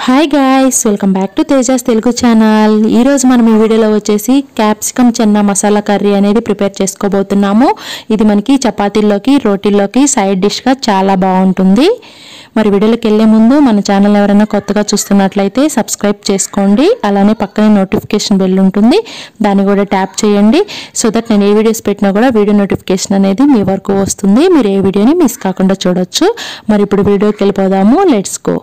hi guys welcome back to Tejas Telugu channel ఈరోజు మనం ఈ వీడియోలో వచ్చేసి క్యాప్సికమ్ చెన్న మసాలా కర్రీ అనేది ప్రిపేర్ చేసుకోబోతున్నాము ఇది మనకి చపాతీల్లోకి రోటీల్లోకి సైడ్ డిష్గా చాలా బాగుంటుంది మరి వీడియోలోకి వెళ్ళే ముందు మన ఛానల్ ఎవరైనా కొత్తగా చూస్తున్నట్లయితే సబ్స్క్రైబ్ చేసుకోండి అలానే పక్కనే నోటిఫికేషన్ బెల్ ఉంటుంది దాన్ని కూడా ట్యాప్ చేయండి సో దట్ నేను ఏ వీడియోస్ పెట్టినా కూడా వీడియో నోటిఫికేషన్ అనేది మీ వరకు వస్తుంది మీరు ఏ వీడియోని మిస్ కాకుండా చూడొచ్చు మరి ఇప్పుడు వీడియోకి వెళ్ళిపోదాము let's go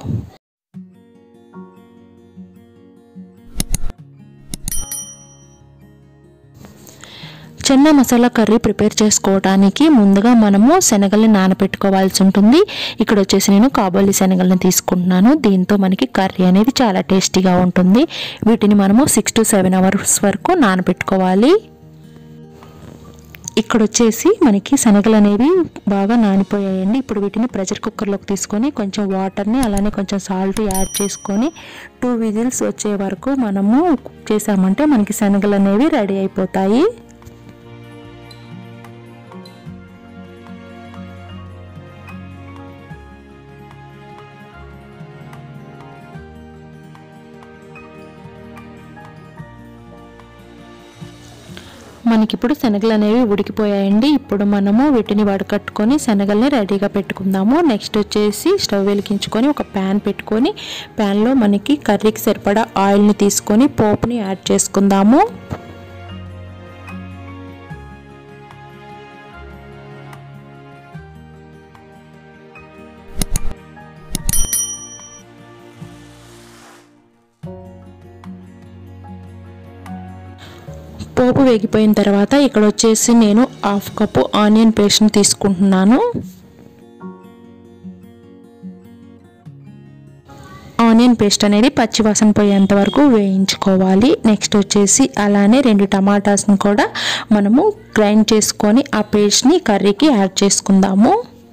chana masala curry prepare చేసుకోవడానికి ముందుగా మనము శనగల్ని నానబెట్టుకోవాల్సి ఉంటుంది ఇక్కడ వచ్చేసి నేను కాబోలి శనగల్ని తీసుకుంటున్నాను దీంతో మనకి కర్రీ అనేది చాలా టేస్టీగా ఉంటుంది వీటిని మనము సిక్స్ టు సెవెన్ అవర్స్ వరకు నానబెట్టుకోవాలి ఇక్కడ వచ్చేసి మనకి శనగలు అనేవి బాగా నానిపోయాయండి ఇప్పుడు వీటిని ప్రెషర్ కుక్కర్లోకి తీసుకొని కొంచెం వాటర్ని అలానే కొంచెం సాల్ట్ యాడ్ చేసుకొని టూ విజిల్స్ వచ్చే వరకు మనము కుక్ చేసామంటే మనకి శనగలు అనేవి రెడీ అయిపోతాయి మనకిప్పుడు శనగలు అనేవి ఉడికిపోయాయండి ఇప్పుడు మనము వీటిని వడకట్టుకొని శనగల్ని రెడీగా పెట్టుకుందాము నెక్స్ట్ వచ్చేసి స్టవ్ వెలిగించుకొని ఒక ప్యాన్ పెట్టుకొని ప్యాన్లో మనకి కర్రీకి సరిపడా ఆయిల్ని తీసుకొని పోపుని యాడ్ చేసుకుందాము పోపు వేగిపోయిన తర్వాత ఇక్కడ వచ్చేసి నేను హాఫ్ కప్పు ఆనియన్ పేస్ట్ని తీసుకుంటున్నాను ఆనియన్ పేస్ట్ అనేది పచ్చివాసన పోయేంత వరకు వేయించుకోవాలి నెక్స్ట్ వచ్చేసి అలానే రెండు టమాటాస్ని కూడా మనము గ్రైండ్ చేసుకొని ఆ పేస్ట్ని కర్రీకి యాడ్ చేసుకుందాము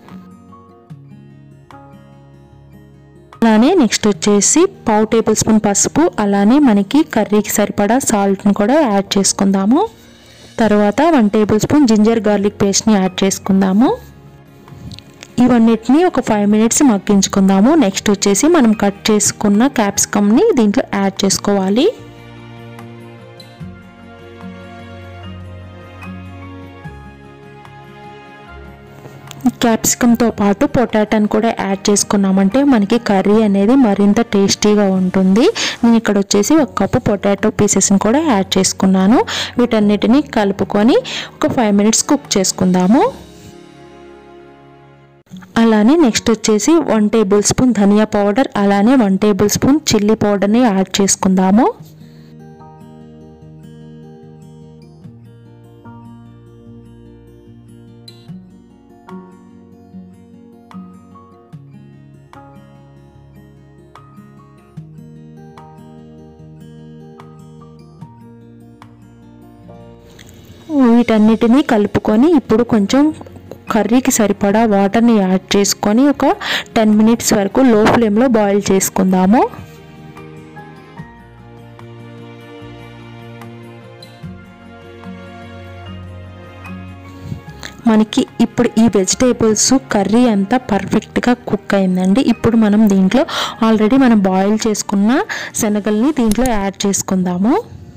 అలానే నెక్స్ట్ వచ్చేసి పావు టేబుల్ స్పూన్ పసుపు అలానే మనకి కర్రీకి సరిపడా సాల్ట్ని కూడా యాడ్ చేసుకుందాము తర్వాత one tablespoon ginger garlic పేస్ట్ని యాడ్ చేసుకుందాము ఇవన్నిటిని ఒక ఫైవ్ మినిట్స్ మగ్గించుకుందాము నెక్స్ట్ వచ్చేసి మనం కట్ చేసుకున్న క్యాప్సికమ్ని దీంట్లో యాడ్ చేసుకోవాలి క్యాప్సికమ్తో పాటు పొటాటోని కూడా యాడ్ చేసుకున్నామంటే మనకి కర్రీ అనేది మరింత టేస్టీగా ఉంటుంది నేను ఇక్కడ వచ్చేసి ఒక కప్పు పొటాటో పీసెస్ని కూడా యాడ్ చేసుకున్నాను వీటన్నిటిని కలుపుకొని ఒక ఫైవ్ మినిట్స్ కుక్ చేసుకుందాము అలానే నెక్స్ట్ వచ్చేసి వన్ టేబుల్ స్పూన్ ధనియా పౌడర్ అలానే వన్ టేబుల్ స్పూన్ చిల్లీ పౌడర్ని యాడ్ చేసుకుందాము వీటన్నిటిని కలుపుకొని ఇప్పుడు కొంచెం కర్రీకి సరిపడా వాటర్ని యాడ్ చేసుకొని ఒక టెన్ మినిట్స్ వరకు లో ఫ్లేమ్లో బాయిల్ చేసుకుందాము మనకి ఇప్పుడు ఈ వెజిటేబుల్స్ కర్రీ అంతా పర్ఫెక్ట్గా కుక్ అయిందండి ఇప్పుడు మనం దీంట్లో ఆల్రెడీ మనం బాయిల్ చేసుకున్న శనగల్ని దీంట్లో యాడ్ చేసుకుందాము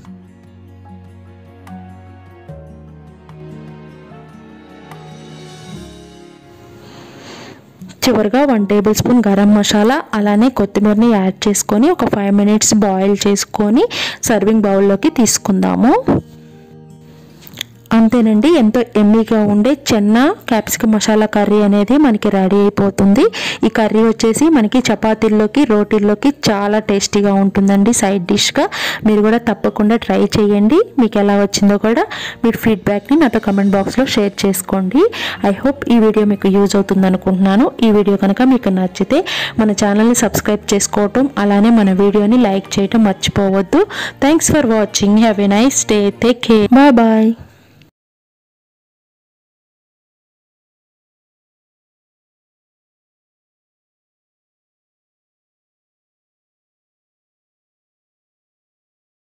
చివరిగా one tablespoon garam masala అలానే కొత్తిమీరని యాడ్ చేసుకొని ఒక ఫైవ్ మినిట్స్ బాయిల్ చేసుకొని సర్వింగ్ బౌల్లోకి తీసుకుందాము అంతేనండి ఎంతో ఎమ్మీగా ఉండే చెన్న క్యాప్సికమ్ మసాలా కర్రీ అనేది మనకి రెడీ అయిపోతుంది ఈ కర్రీ వచ్చేసి మనకి చపాతీల్లోకి రోటీల్లోకి చాలా టేస్టీగా ఉంటుందండి సైడ్ డిష్గా మీరు కూడా తప్పకుండా ట్రై చేయండి మీకు ఎలా వచ్చిందో కూడా మీరు ఫీడ్బ్యాక్ని నాతో కమెంట్ బాక్స్లో షేర్ చేసుకోండి ఐ హోప్ ఈ వీడియో మీకు యూజ్ అవుతుంది అనుకుంటున్నాను ఈ వీడియో కనుక మీకు నచ్చితే మన ఛానల్ని సబ్స్క్రైబ్ చేసుకోవటం అలానే మన వీడియోని లైక్ చేయటం మర్చిపోవద్దు thanks for watching have a nice day take care bye bye